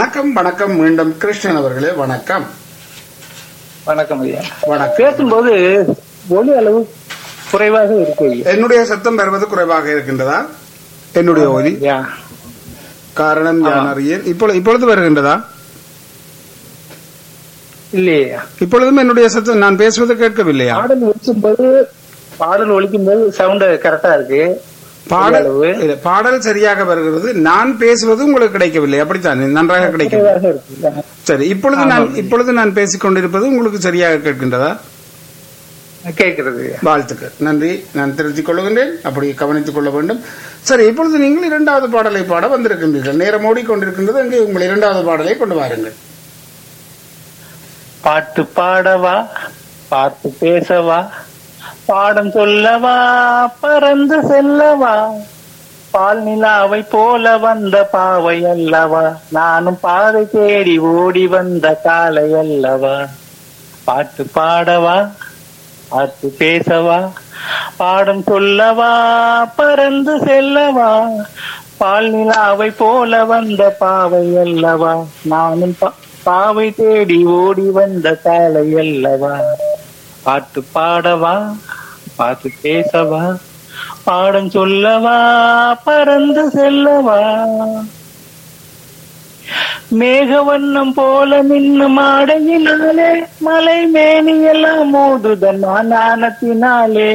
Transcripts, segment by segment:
வணக்கம் வணக்கம் மீண்டும் கிருஷ்ணன் அவர்களே வணக்கம் வணக்கம் ஐயா வணக்கம் பேசும்போது ஒலி அளவு குறைவாக இருக்கு ஐயா என்னுடைய சத்தம் வருவது குறைவாக இருக்கின்றதா என்னுடைய ஒலி ஐயா காரணம் யான் அறியேன் இப்பொழுது இப்பொழுது வருகின்றதா இல்லையா இப்பொழுதும் என்னுடைய சத்தம் நான் பேசுவது கேட்கவில்லையா பாடல் ஒழிக்கும்போது பாடல் ஒழிக்கும் போது சவுண்ட் கரெக்டா இருக்கு பாடல் அளவு. இல்ல, பாடல் சரியாக வருகிறது நான் பேசுவது உங்களுக்கு கிடைக்கவில்லை அப்படித்தான் நன்றாக கிடைக்கவில்லை குறைவாக இருக்கு சரி இப்பொழுது நான் இப்பொழுது நான் பேசிக் கொண்டிருப்பது உங்களுக்கு சரியாக கேட்கின்றதா கேக்குறது ஐயா வாழ்த்துக்கள் நன்றி நான் திருத்திக் கொள்கின்றேன் அப்படி கவனித்துக் கொள்ள வேண்டும் சரி இப்பொழுது நீங்கள் இரண்டாவது பாடலை பாட வந்திருக்கின்றீர்கள் நேரம் ஓடிக்கொண்டிருக்கின்றது அங்கே உங்கள் இரண்டாவது பாடலை கொண்டு வாருங்கள் பாட்டு பாடவா பார்த்து பேசவா பாடம் சொல்லவா பறந்து செல்லவா பால் நிலாவை போல வந்த பாவை அல்லவா நானும் பாதை தேடி ஓடி வந்த காலை அல்லவா பாட்டு பாடவா பார்த்து பேசவா பாடம் சொல்லவா பறந்து செல்லவா பால் நிலாவை போல வந்த பாவை அல்லவா நானும் பா- பாவை தேடி ஓடி வந்த காலை அல்லவா பாட்டு பாடவா பார்த்து பேசவா பாடம் சொல்லவா பறந்து செல்லவா மேகவண்ணம் போல மின்னும் ஆடையினாலே மலை மேனியெல்லாம் மோதுதம்மா நாணத்தினாலே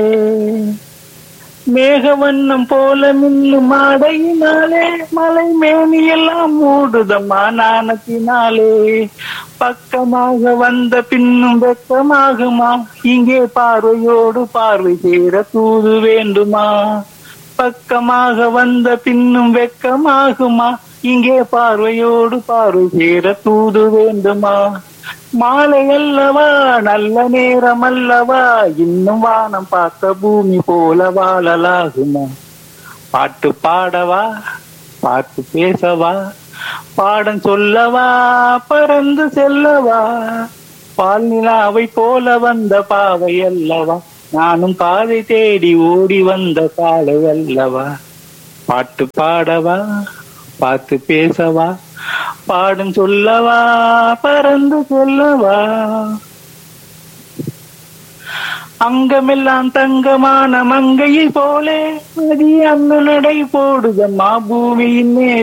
மேகவண்ணம் போல மின்னும் ஆடையினாலே மலை மேனியெல்லாம் மூடுதம்மா நாணத்தினாலே பக்கமாக வந்த பின்னும் வெக்கமாகுமா இங்கே பார்வையோடு பார்வை சேர தூது வேண்டுமா பக்கமாக வந்த பின்னும் வெக்கமாகுமா இங்கே பார்வையோடு பார்வை சேர தூது வேண்டுமா மாலை அல்லவா நல்ல நேரம் அல்லவா இன்னும் வானம் பார்க்க பூமி போல வாழலாகுமா பாட்டு பாடவா பாட்டு பேசவா பாடம் சொல்லவா பறந்து செல்லவா பால் நிலாவை போல வந்த பாவை அல்லவா நானும் பாதை தேடி ஓடி வந்த காலை அல்லவா பாட்டு பாடவா பார்த்து பேசவா பாடும் சொல்லவா பறந்து சொல்லவா அங்கமெல்லாம் தங்கமான மங்கையை போலே மதி அங்கு நடை போடுதம்மா பூமியின் மேல்